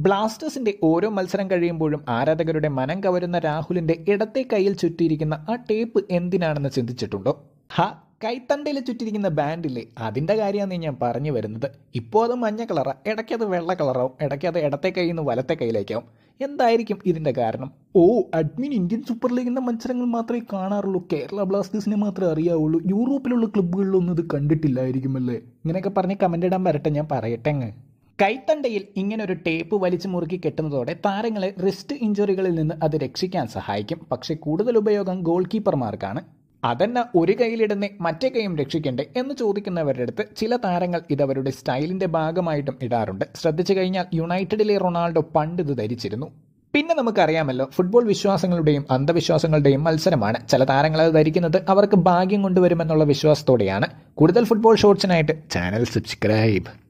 ബ്ലാസ്റ്റേഴ്സിന്റെ ഓരോ മത്സരം കഴിയുമ്പോഴും ആരാധകരുടെ മനം കവരുന്ന രാഹുലിന്റെ ഇടത്തെ കൈയിൽ ചുറ്റിയിരിക്കുന്ന ആ ടേപ്പ് എന്തിനാണെന്ന് ചിന്തിച്ചിട്ടുണ്ടോ ഹ കൈത്തണ്ടയിൽ ചുറ്റിരിക്കുന്ന ബാൻഡില്ലേ അതിന്റെ കാര്യമാണ് ഞാൻ പറഞ്ഞു വരുന്നത് ഇപ്പോൾ അത് മഞ്ഞ കളറാ ഇടയ്ക്കത് വെള്ള കളറാവും ഇടയ്ക്കത് ഇടത്തെ കൈയിൽ നിന്ന് വലത്തെ കൈയിലേക്കാവും എന്തായിരിക്കും ഇതിന്റെ കാരണം ഓ അഡ്മിൻ ഇന്ത്യൻ സൂപ്പർ ലീഗിന്റെ മത്സരങ്ങൾ മാത്രമേ കാണാറുള്ളൂ കേരള ബ്ലാസ്റ്റേഴ്സിനെ മാത്രമേ അറിയാവുള്ളൂ യൂറോപ്പിലുള്ള ക്ലബ്ബുകളിലൊന്നും ഇത് കണ്ടിട്ടില്ലായിരിക്കുമല്ലേ ഇങ്ങനെയൊക്കെ പറഞ്ഞ് കമന്റ് ഇടാൻ വരട്ടെ ഞാൻ പറയട്ടെ അങ്ങ് കൈത്തണ്ടയിൽ ഇങ്ങനെ ഒരു ടേപ്പ് വലിച്ചു മുറുക്കി കെട്ടുന്നതോടെ താരങ്ങളെ റിസ്റ്റ് ഇഞ്ചുറികളിൽ നിന്ന് അത് രക്ഷിക്കാൻ സഹായിക്കും പക്ഷേ കൂടുതൽ ഉപയോഗം ഗോൾ കീപ്പർമാർക്കാണ് അതെന്നെ ഒരു കൈയിലിടുന്ന മറ്റേ കൈയും രക്ഷിക്കണ്ടേ എന്ന് ചോദിക്കുന്നവരുടെ അടുത്ത് ചില താരങ്ങൾ ഇത് അവരുടെ സ്റ്റൈലിന്റെ ഭാഗമായിട്ടും ഇടാറുണ്ട് ശ്രദ്ധിച്ചു കഴിഞ്ഞാൽ യുണൈറ്റഡിലെ റൊണാൾഡോ പണ്ട് ഇത് ധരിച്ചിരുന്നു പിന്നെ നമുക്കറിയാമല്ലോ ഫുട്ബോൾ വിശ്വാസങ്ങളുടെയും അന്ധവിശ്വാസങ്ങളുടെയും മത്സരമാണ് ചില താരങ്ങൾ അത് ധരിക്കുന്നത് അവർക്ക് ഭാഗ്യം കൊണ്ടുവരുമെന്നുള്ള വിശ്വാസത്തോടെയാണ് കൂടുതൽ ഫുട്ബോൾ ഷോർട്സിനായിട്ട് ചാനൽ സബ്സ്ക്രൈബ്